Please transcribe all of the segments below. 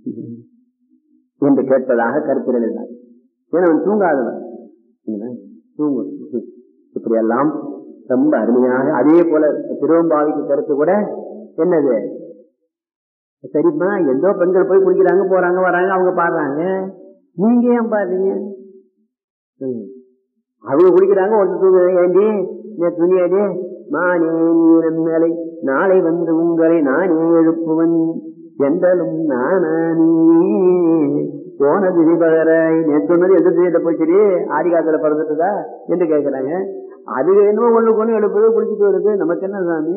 என்று கேட்பதாக கருத்து எழுதினார் ஏன்னா அவன் தூங்காதவன் தூங்கு இப்படியெல்லாம் ரொம்ப அருமையாக அதே போல திருவம்பாவிக்கு கருத்து கூட என்னது சரிம்மா எந்தோ பெண்கள் போய் குளிக்கிறாங்க போறாங்க வராங்க அவங்க பாடுறாங்க நீங்க ஏன் பாடுறீங்க அவங்க குளிக்கிறாங்க ஒருத்தர் தூங்குறாங்க ஏண்டி துணியாடி மானே நீரம் மேலை நாளை வந்து உங்களை நானே எழுப்புவன் என்றலும் நானே போன திதி பகராய் நேற்று சொன்னது எந்த திதியிட்ட போச்சு ஆடி காலத்துல பிறந்துட்டுதா என்று கேட்கிறாங்க அது என்னமோ ஒண்ணு கொண்டு எழுப்புறது குளிச்சுட்டு வருது நமக்கு என்ன சாமி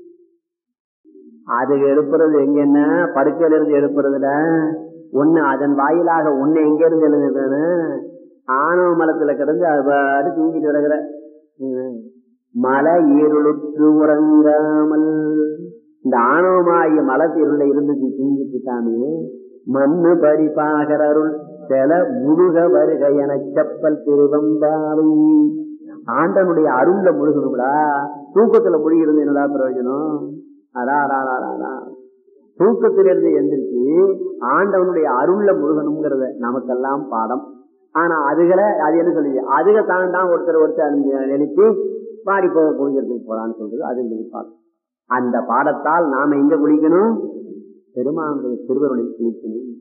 அது எழுப்புறது எங்கன்னா படுக்கையில இருந்து எழுப்புறதுல ஒண்ணு அதன் வாயிலாக ஒண்ணு எங்க இருந்து எழுதுன்னு ஆணவ மலத்துல கிடந்து அது பாட்டு தூங்கிட்டு கிடக்குற மலை ஈருளுற்று உறங்காமல் இந்த ஆணவமாகிய மலத்தீருள்ள இருந்து தூங்கிட்டு சாமி மண்ணு பரிபாகர் அருள் சில முழுக வருக என செப்பல் திருவம்பாவை ஆண்டனுடைய அருள்ல முழுகணும்டா தூக்கத்துல முழுகி இருந்து என்னடா பிரயோஜனம் அடா அடா தூக்கத்திலிருந்து எந்திரிச்சு ஆண்டவனுடைய அருள்ல முழுகணுங்கிறத நமக்கெல்லாம் பாடம் ஆனா அதுகளை அது என்ன சொல்லுது அதுக தான் தான் ஒருத்தர் ஒருத்தர் எழுப்பி பாடி போக குளிக்கிறதுக்கு போலான்னு சொல்றது அது பாடம் அந்த பாடத்தால் நாம எங்க குளிக்கணும் பெருமானுடைய திருவருளை குளிக்கணும்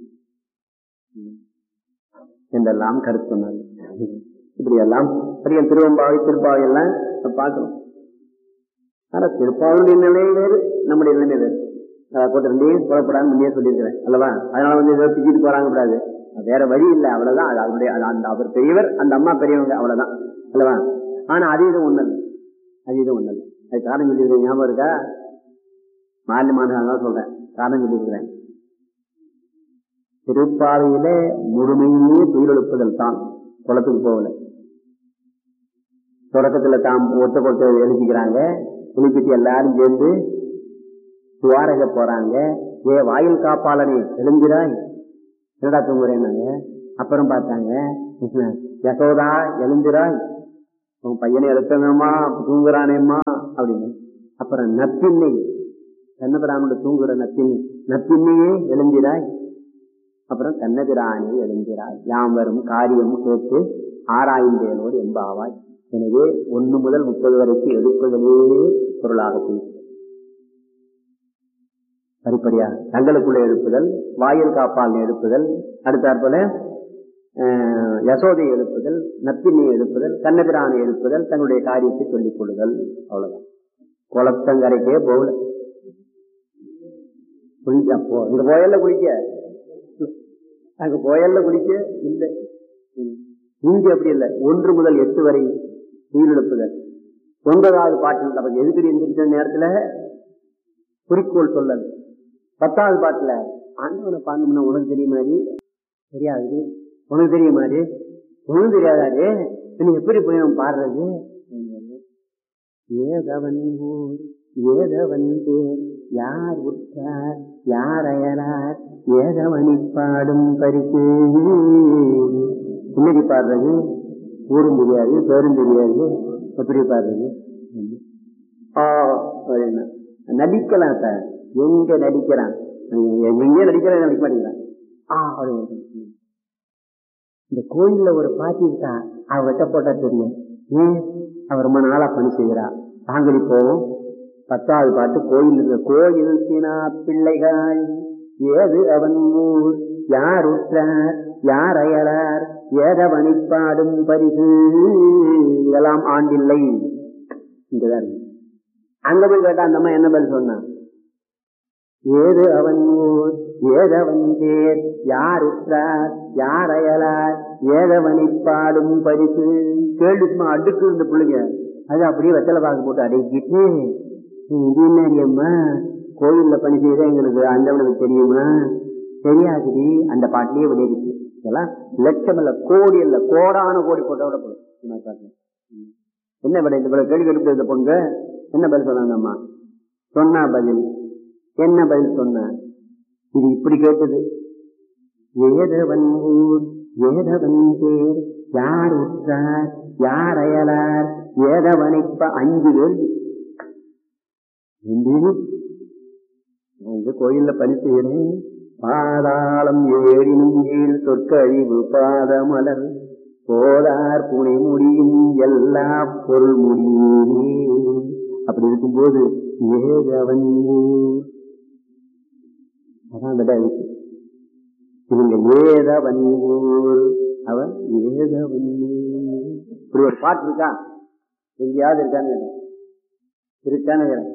என்றெல்லாம் கருத்து சொன்னாங்க இப்படி எல்லாம் பெரிய திருவம்பாவை திருப்பாவை எல்லாம் பார்க்கணும் ஆனா திருப்பாவுடைய நிலை வேறு நம்முடைய நிலைமை வேறு போட்டு ரெண்டையும் புறப்படான்னு முன்னே சொல்லியிருக்கிறேன் அல்லவா அதனால வந்து ஏதோ பிச்சுட்டு போறாங்க கூடாது வேற வழி இல்லை அவ்வளவுதான் அது அவருடைய அந்த அவர் பெரியவர் அந்த அம்மா பெரியவங்க அவ்வளவுதான் அல்லவா ஆனா அது இது ஒண்ணு இல்லை அது இது ஒண்ணு இல்லை அது காரணம் சொல்லி ஞாபகம் இருக்கா மாலி மாதம் சொல்றேன் காரணம் சொல்லியிருக்கிறேன் திருப்பாவையில முழுமையிலேயே துயிலெழுப்புதல் தான் குளத்துக்கு போகல தொடக்கத்துல தாம் ஒத்த கொட்ட எழுதிக்கிறாங்க குளிப்பிட்டு எல்லாரும் சேர்ந்து துவாரக போறாங்க ஏ வாயில் காப்பாளனே எழுந்திராய் என்னடா தூங்குறேன்னாங்க அப்புறம் பார்த்தாங்க யசோதா எழுந்திராய் உன் பையனை எழுத்தங்கம்மா தூங்குறானேம்மா அப்படின்னு அப்புறம் நப்பின்னை கண்ணபிராமோட தூங்குற நப்பின்னை நப்பின்னையே எழுந்திராய் அப்புறம் கண்ணபிரானே எழுந்திராய் யாம் வரும் காரியம் கேட்டு ஆராய்ந்தேனோடு எம்பாவாய் எனவே ஒன்னு முதல் முப்பது வரைக்கும் எடுப்பதிலே பொருளாக பேசும் படிப்படியாக தங்களுக்குள்ள எழுப்புதல் வாயில் காப்பால் எழுப்புதல் அடுத்தாற்போல யசோதை எழுப்புதல் நப்பினை எழுப்புதல் கண்ணபிரானை எழுப்புதல் தங்களுடைய காரியத்தை சொல்லிக் கொள்ளுதல் அவ்வளவுதான் குளத்தங்கரைக்கே போகல குளிக்க போ இந்த கோயல்ல குளிக்க அங்க கோயல்ல குளிக்க இல்லை இங்க அப்படி இல்லை ஒன்று முதல் எட்டு வரை உயிரிழப்புதல் ஒன்பதாவது பாட்டில் நமக்கு எதுக்கடி எந்திரிச்ச நேரத்துல குறிக்கோள் சொல்லல் பத்தாவது பாட்டுல ஆண்டவனை பார்க்கணும்னா உனக்கு தெரியுமா தெரியாது உனக்கு தெரியுமாரு உனக்கு தெரியாதாரு நீ எப்படி போய் அவன் பாடுறது ஏதவன் ஊர் ஏதவன் பேர் யார் உற்றார் யார் அயலார் ஏதவனி பாடும் பரிசு என்னடி பாடுறது ஊரும் தெரியாது பேரும் தெரியாது எப்படி பாடுறது நடிக்கலாம் சார் எங்க நடிக்கிறான் எங்கே நடிக்கிறான் நடிக்க மாட்டேங்கிறான் இந்த கோயில்ல ஒரு பாட்டி இருக்கா அவ வெட்ட போட்டா தெரியும் ஏன் அவர் ரொம்ப நாளா பணி செய்கிறா தாங்கடி போவோம் பத்தாவது பாட்டு கோயில் இருக்க கோயில் சீனா பிள்ளைகள் ஏது அவன் ஊர் யார் உற்றார் யார் அயலார் ஏதவனை பாடும் பரிசு இதெல்லாம் ஆண்டில்லை இங்கதான் அங்க போய் கேட்டா அந்த அம்மா என்ன பதில் சொன்னான் ஏது அவன் ஊர் ஏதவன் பேர் யார் உற்றார் யார் அயலார் ஏதவனை பாடும் பரிசு கேள்வி சும்மா அடுக்கு இருந்த பிள்ளைங்க அது அப்படியே வெத்தலை பாக்கு போட்டு அடக்கிட்டு இது என்னடியம்மா கோயில்ல பணி செய்த எங்களுக்கு அந்தவனுக்கு தெரியுமா தெரியாதுடி அந்த பாட்டிலேயே விளையாடுச்சு இதெல்லாம் லட்சம் இல்ல கோடி இல்ல கோடான கோடி போட்டோட போடும் என்ன விட இந்த கேள்வி எடுத்து இந்த பொங்க என்ன பதில் சொன்னாங்க அம்மா சொன்னா பதில் என்ன பதில் சொன்ன இது இப்படி கேட்டது ஏதவன் ஊர் ஏதவன் பேர் யார் உற்றார் யார் அயலார் ஏதவனைப்ப அஞ்சு கேள்வி இந்த கோயில்ல பணி செய்யறேன் பாதாளம் ஏழினும் கீழ் சொற்கழிவு பாதமலர் போதார் புனை முடியும் எல்லா பொருள் முடியே அப்படி இருக்கும்போது ஏகவன் அதான் விட இருக்கு இவங்க ஏதவன் அவன் ஏதவன் இப்படி ஒரு பாட்டு இருக்கா எங்கேயாவது இருக்கான்னு கேட்டேன். இருக்கான்னு கேட்டேன்.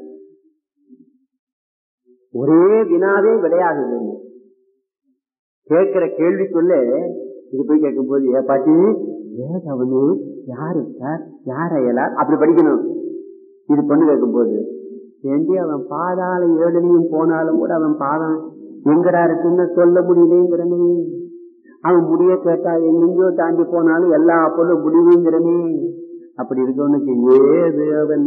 ஒரே வினாவே விடையாகுது கேட்கிற கேள்விக்குள்ள இது போய் கேட்கும்போது ஏ பாட்டி ஏதவனு யாரு சார் யார் அயலார் அப்படி படிக்கணும் இது பொண்ணு கேட்கும்போது ஏண்டி அவன் பாதாள ஏழனையும் போனாலும் கூட அவன் பாதம் எங்கடா இருக்குன்னு சொல்ல முடியலேங்கிறனே அவன் முடிய கேட்டா எங்கெங்கயோ தாண்டி போனாலும் எல்லா பொருளும் முடிவுங்கிறனே அப்படி இருக்கவனுக்கு ஏது அவன்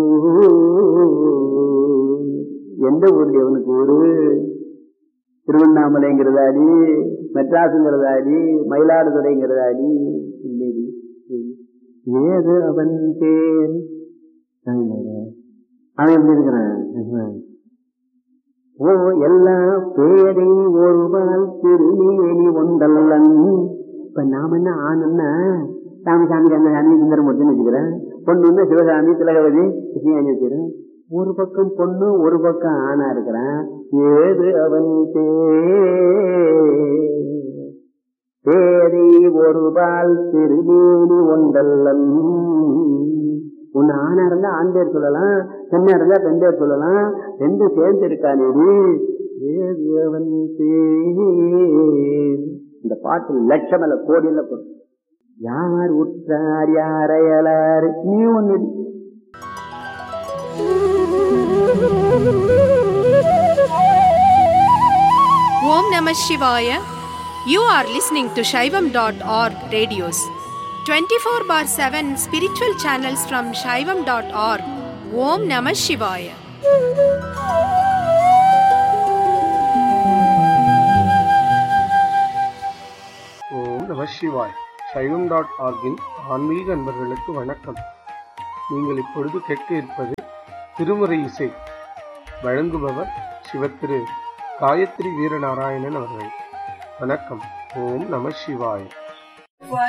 எந்த ஊர்ல அவனுக்கு ஊரு திருவண்ணாமலைங்கிறதாடி மெட்ராஸுங்கிறதாடி மயிலாடுதுறைங்கிறதாடி இல்லைடி ஏது அவன் பேர் அவன் எப்படி இருக்கிறான் ஓ எல்லா பேரை ஒருவால் திருமேனி ஒன்றல்லன் இப்ப நாம என்ன ஆணுன்னா ராமசாமி கந்தசாமி சுந்தரமூர்த்தின்னு வச்சுக்கிறேன் பொண்ணுன்னா சிவகாமி திலகவதி கிருஷ்ணாணி வச்சுக்கிறேன் ஒரு பக்கம் பொண்ணு ஒரு பக்கம் ஆணா இருக்கிறான் ஏது அவன் பேரை ஒருபால் திருமேனி ஒன்றல்லன் உன்னை ஆணா இருந்தா ஆண் பேர் சொல்லலாம் பெண்ணா இருந்தா பெண் பேர் சொல்லலாம் ரெண்டு சேர்ந்து இருக்கானே ஏது அவன் பேர் இந்த பாட்டு லட்சம் அல்ல கோடியில் போடும் யார் உற்றார் யார் அயலார் நீ ஒன்னு Om Namah Shivaya. You are listening to Shaivam.org radios. 24 bar 7 spiritual channels from Shaivam.org. Om Namah Shivaya. ஓம் நம சிவாய் சைவம் டாட் ஆர்கின் ஆன்மீக அன்பர்களுக்கு வணக்கம் நீங்கள் இப்பொழுது கேட்க இருப்பது திருமுறை இசை வழங்குபவர் சிவத்திரு காயத்ரி வீரநாராயணன் அவர்கள் வணக்கம் ஓம் நம சிவாய்